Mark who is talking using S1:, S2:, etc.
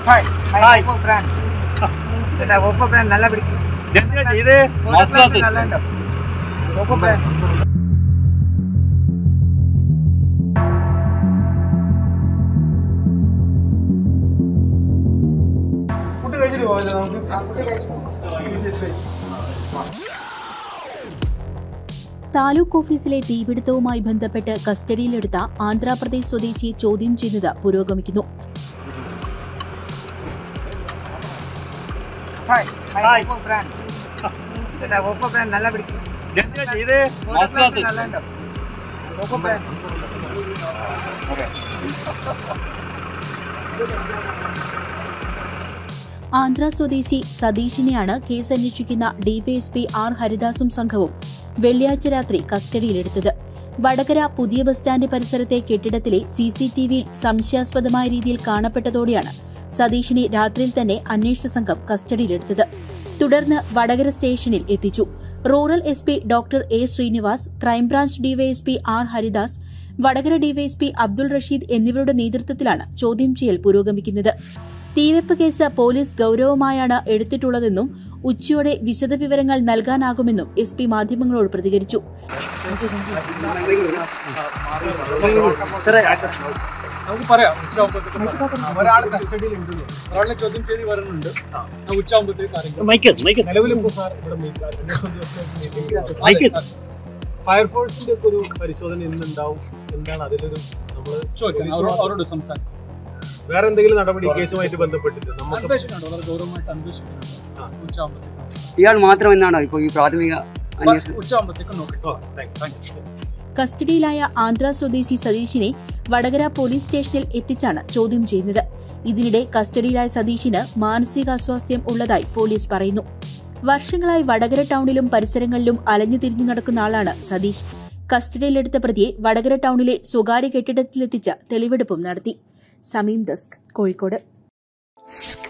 S1: Hi
S2: Hi.
S1: Hi Oppo brand இந்த Oppo brand நல்லா பிடிக்கும்
S2: എന്തിനാ ചെയ്തേ
S1: ഫോട്ടോസ് ഒക്കെ നല്ല ഉണ്ടോ ഓപ്പോ ബ്രാൻഡ്
S3: ഫുഡ് കഴിച്ചിട്ട് പോകാല്ലേ നമുക്ക്
S1: ആ ഫുഡ് കഴിച്ചു
S4: താലൂക്ക് ഓഫീസിലെ തീപിടുത്തവുമായി ബന്ധപ്പെട്ട് കസ്റ്റഡിയിലെടുത്ത ആന്ധ്രാപ്രദേശ് സ്വദേശിയെ ചോദ്യം ചെയ്യുന്നത് പുരോഗമിക്കുന്നു
S1: hi
S2: Hi.
S1: Hi Oppo brand இந்த ஓப்போ பிராண்ட் நல்லா பிடிக்கும்
S2: എന്തിനാ ചെയ്തേ
S1: ഫോട്ടോസ് ഒക്കെ നല്ല ഉണ്ടോ ഓപ്പോ ബ്രാൻഡ്
S4: ആന്ധ്ര സ്വദേശി സതീഷിനെയാണ് കേസ് അന്വേഷിക്കുന്ന ഡിവൈഎസ്പി ആർ ഹരിദാസും സംഘവും വെള്ളിയാഴ്ച രാത്രി കസ്റ്റഡിയിലെടുത്തത് വടകര പുതിയ ബസ് സ്റ്റാൻഡ് പരിസരത്തെ കെട്ടിടത്തിലെ സിസിടിവിയിൽ സംശയാസ്പദമായ രീതിയിൽ കാണപ്പെട്ടതോടെയാണ് സതീഷിനെ രാത്രിയിൽ തന്നെ അന്വേഷണ സംഘം കസ്റ്റഡിയിലെടുത്തത് തുടർന്ന് വടകര സ്റ്റേഷനിൽ എത്തിച്ചു rural S P doctor A Srinivas crime branch DYSP R Haridas Vadakara DYSP Abdul Rasheed എന്നിവരുടെ നേതൃത്വത്തിലാണ് ചോദ്യം ചെയ്യൽ പുരോഗമിക്കുന്നത് തീവെപ്പ് കേസ് പോലീസ് ഗൌരവമായാണ് എടുത്തിട്ടുള്ളതെന്നും ഉച്ചയോടെ വിശദവിവരങ്ങൾ നൽകാനാകുമെന്നും എസ് പി മാധ്യമങ്ങളോട് പ്രതികരിച്ചു
S3: നമുക്ക് പറയാം ഉച്ചയാകുമ്പോഴത്തേക്ക് ഒരാൾ കസ്റ്റഡിയിൽ ഉണ്ടെന്ന് ഒരാളെ ചോദ്യം ചെയ്ത് വരുന്നുണ്ട് ഞാൻ ഉച്ചയാകുമ്പോഴത്തേക്ക് സാറിന്
S2: മൈക്ക് മൈക്ക്
S3: നിലവിലിപ്പോൾ സാർ ഇവിടെ meet- അന്വേഷണ ഉദ്യോഗസ്ഥർക്ക്
S2: മൈക്ക്.
S3: meeting. ഫയർഫോഴ്സിന്റെ ഒക്കെ ഒരു പരിശോധന ഇന്നുണ്ടാവും എന്താണ് അതിലൊരു നമ്മൾ ചോദിക്കാം അവരോട് സംസാരിക്കും വേറെ എന്തെങ്കിലും നടപടി കേസുമായിട്ട് ബന്ധപ്പെട്ടിട്ട് നമുക്ക് അന്വേഷിക്കുന്നുണ്ട് വളരെ ഗൗരവമായിട്ട് അന്വേഷിക്കുന്നുണ്ട് ഉച്ചയാകുമ്പോഴത്തേക്ക്
S5: ഇയാൾ മാത്രം എന്നാണോ ഇപ്പോൾ ഈ പ്രാഥമിക അന്വേഷണം
S3: ഉച്ചയാകുമ്പോഴത്തേക്ക് നോക്കാം താങ്ക് യു
S4: കസ്റ്റഡിയിലായ ആന്ധ്ര സ്വദേശി സതീഷിനെ വടകര പോലീസ് സ്റ്റേഷനിൽ എത്തിച്ചാണ് ചോദ്യം ചെയ്യുന്നത് ഇതിനിടെ കസ്റ്റഡിയിലായ സതീഷിന് മാനസികാസ്വാസ്ഥ്യം ഉള്ളതായി പോലീസ് പറയുന്നു വർഷങ്ങളായി വടകര ടൗണിലും പരിസരങ്ങളിലും അലഞ്ഞു തിരിഞ്ഞു നടക്കുന്ന ആളാണ് സതീഷ് കസ്റ്റഡിയിലെടുത്ത പ്രതിയെ വടകര ടൗണിലെ സ്വകാര്യ കെട്ടിടത്തിലെത്തിച്ച് തെളിവെടുപ്പും നടത്തി സമീം ഡെസ്ക് കോഴിക്കോട്